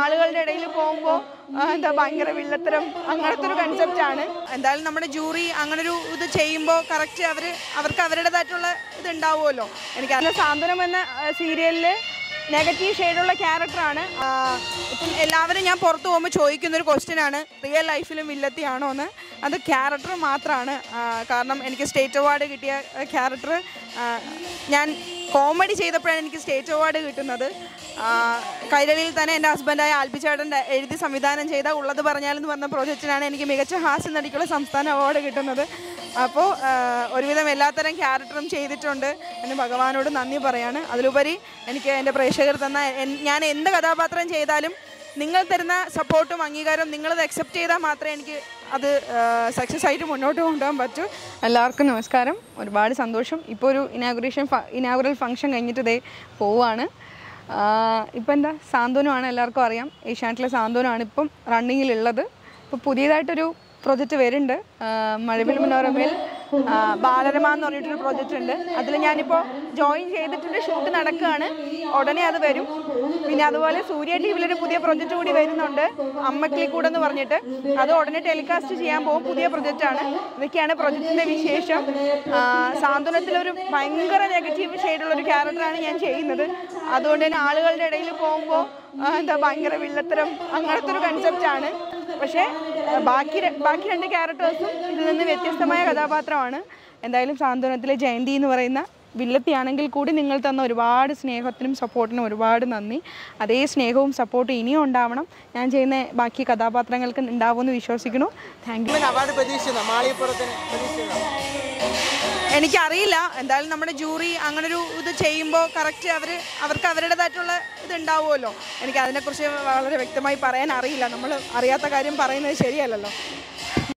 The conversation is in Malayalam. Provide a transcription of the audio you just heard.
ആളുകളുടെ ഇടയിൽ പോകുമ്പോൾ എന്താ ഭയങ്കര വില്ലത്തരം അങ്ങനത്തെ ഒരു കൺസെപ്റ്റാണ് എന്തായാലും നമ്മുടെ ജൂറി അങ്ങനൊരു ഇത് ചെയ്യുമ്പോൾ കറക്റ്റ് അവർ അവർക്ക് അവരുടേതായിട്ടുള്ള ഇത് ഉണ്ടാവുമല്ലോ എനിക്ക് അതിന് സാന്ത്വനം എന്ന സീരിയലിൽ നെഗറ്റീവ് ഷെയ്ഡുള്ള ക്യാരക്ടറാണ് ഇപ്പം എല്ലാവരും ഞാൻ പുറത്ത് പോകുമ്പോൾ ചോദിക്കുന്ന ഒരു ക്വസ്റ്റ്യൻ ആണ് റിയൽ ലൈഫിലും വില്ലത്തിയാണോ എന്ന് അത് ക്യാരക്ടർ മാത്രമാണ് ആ, കാരണം എനിക്ക് സ്റ്റേറ്റ് അവാർഡ് കിട്ടിയ ക്യാരക്ടർ ഞാൻ കോമഡി ചെയ്തപ്പോഴാണ് എനിക്ക് സ്റ്റേറ്റ് അവാർഡ് കിട്ടുന്നത് ആ, കൈരളിയിൽ തന്നെ എൻ്റെ ഹസ്ബൻഡായ ആൽബിച്ചേട്ടൻ എഴുതി സംവിധാനം ചെയ്ത ഉള്ളത് പറഞ്ഞാലെന്ന് പറഞ്ഞ പ്രോജക്റ്റിനാണ് എനിക്ക് മികച്ച ഹാസ്യ നടിക്കുള്ള സംസ്ഥാന അവാർഡ് കിട്ടുന്നത് അപ്പോൾ ഒരുവിധം എല്ലാത്തരം ക്യാരക്ടറും ചെയ്തിട്ടുണ്ട് എന്ന് ഭഗവാനോട് നന്ദി പറയാണ് അതിലുപരി എനിക്ക് എൻ്റെ പ്രേക്ഷകർ തന്ന എൻ- ഞാൻ എന്ത് കഥാപാത്രം ചെയ്താലും നിങ്ങൾ തരുന്ന സപ്പോർട്ടും അംഗീകാരവും നിങ്ങളത് അക്സെപ്റ്റ് ചെയ്താൽ മാത്രമേ എനിക്ക് അത് സക്സസ് ആയിട്ട് മുന്നോട്ട് കൊണ്ടുപോകാൻ പറ്റൂ എല്ലാവർക്കും നമസ്കാരം ഒരുപാട് സന്തോഷം ഇപ്പോൾ ഒരു ഇനാഗുറേഷൻ ഇനാഗുറൽ ഫംഗ്ഷൻ കഴിഞ്ഞിട്ട് ഇതേ പോവുകയാണ് ഇപ്പം എന്താ സാന്ത്വനമാണ് എല്ലാവർക്കും അറിയാം ഏഷ്യാനെറ്റിലെ സാന്ത്വനമാണ് ഇപ്പം റണ്ണിങ്ങിലുള്ളത് ഇപ്പോൾ പുതിയതായിട്ടൊരു പ്രൊജക്റ്റ് വരുന്നുണ്ട് മഴവിൽ മനോരമയിൽ ആ, ബാലരമ എന്ന് പറഞ്ഞിട്ടൊരു പ്രൊജക്റ്റ് ഉണ്ട് അതിൽ ഞാനിപ്പോൾ ജോയിൻ ചെയ്തിട്ടുണ്ട് ഷൂട്ട് നടക്കുകയാണ് ഉടനെ അത് വരും പിന്നെ അതുപോലെ സൂര്യ ടി വിയിലൊരു പുതിയ പ്രൊജക്റ്റ് കൂടി വരുന്നുണ്ട് അമ്മക്കിളിക്കൂട് എന്ന് പറഞ്ഞിട്ട് അത് ഉടനെ ടെലികാസ്റ്റ് ചെയ്യാൻ പോകും പുതിയ പ്രൊജക്റ്റാണ് ഇതൊക്കെയാണ് പ്രൊജക്റ്റിൻ്റെ വിശേഷം ആ, സാന്ത്വനത്തിലൊരു ഭയങ്കര നെഗറ്റീവ് ഷെയ്ഡുള്ള ഒരു ക്യാരക്ടറാണ് ഞാൻ ചെയ്യുന്നത് അതുകൊണ്ട് തന്നെ ആളുകളുടെ ഇടയിൽ പോകുമ്പോൾ എന്താ ഭയങ്കര വില്ലത്തരം അങ്ങനത്തെ ഒരു കൺസെപ്റ്റാണ് പക്ഷേ ആ, ബാക്കി ര- ബാക്കി രണ്ട് ക്യാരക്ടേഴ്സും ഇതിൽ നിന്ന് വ്യത്യസ്തമായ കഥാപാത്രമാണ് എന്തായാലും സാന്ത്വനത്തിലെ ജയന്തി എന്ന് പറയുന്ന വില്ലത്തിയാണെങ്കിൽ കൂടി നിങ്ങൾ തന്ന ഒരുപാട് സ്നേഹത്തിനും സപ്പോർട്ടിനും ഒരുപാട് നന്ദി അതേ സ്നേഹവും സപ്പോർട്ടും ഇനിയും ഉണ്ടാവണം ഞാൻ ചെയ്യുന്ന ബാക്കി കഥാപാത്രങ്ങൾക്ക് ഉണ്ടാവുമെന്ന് വിശ്വസിക്കുന്നു താങ്ക് യു അവാർഡ് പ്രതീക്ഷിച്ചത് മാളികപ്പുറത്തിന് പ്രതീക്ഷിച്ചത് എനിക്കറിയില്ല എന്തായാലും നമ്മുടെ ജൂറി അങ്ങനൊരു ഇത് ചെയ്യുമ്പോൾ കറക്റ്റ് അവർ അവർക്ക് അവരുടേതായിട്ടുള്ള ഇത് ഉണ്ടാവുമല്ലോ എനിക്ക് അതിനെക്കുറിച്ച് വളരെ വ്യക്തമായി പറയാൻ അറിയില്ല നമ്മൾ അറിയാത്ത കാര്യം പറയുന്നത് ശരിയല്ലല്ലോ